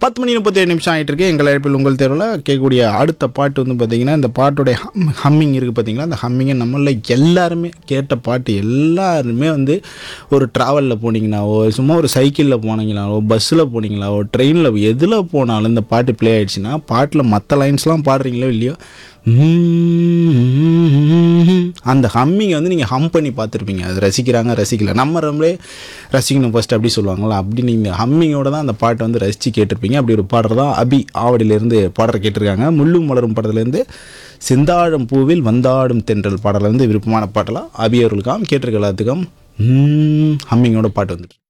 பத்து மணி முப்பத்தேழு நிமிஷம் ஆகிட்டு இருக்கு எங்கள் அழைப்பில் உங்கள் தேர்வில் கேட்கக்கூடிய அடுத்த பாட்டு வந்து பார்த்தீங்கன்னா இந்த பாட்டுடைய ஹம்மிங் இருக்குது பார்த்தீங்களா அந்த ஹம்மிங்கை நம்மள எல்லாருமே கேட்ட பாட்டு எல்லாருமே வந்து ஒரு ட்ராவலில் போனீங்கன்னாவோ சும்மா ஒரு சைக்கிளில் போனீங்கனாவோ பஸ்ஸில் போனீங்களாவோ ட்ரெயினில் எதில் போனாலும் இந்த பாட்டு ப்ளே ஆயிடுச்சுன்னா பாட்டில் மற்ற லைன்ஸ்லாம் பாடுறீங்களோ இல்லையோ அந்த ஹம்மிங்கை வந்து நீங்கள் ஹம் பண்ணி பார்த்துருப்பீங்க அது ரசிக்கிறாங்க ரசிக்கல நம்ம நம்மளே ரசிக்கணும் ஃபர்ஸ்ட் அப்படி சொல்லுவாங்களா அப்படி நீங்கள் ஹம்மிங்கோட தான் அந்த பாட்டை வந்து ரசித்து கேட்டிருப்பீங்க அப்படி ஒரு பாடல் தான் அபி ஆவடியிலேருந்து பாடல் கேட்டிருக்காங்க முள்ளும் மலரும் படத்துலேருந்து செந்தாழம் பூவில் வந்தாடும் தென்றல் பாடல் வந்து விருப்பமான பாட்டலாம் அபி அவர்களுக்காம் கேட்டிருக்க எல்லாத்துக்கும் ஹம்மிங்கோட பாட்டு வந்துட்டு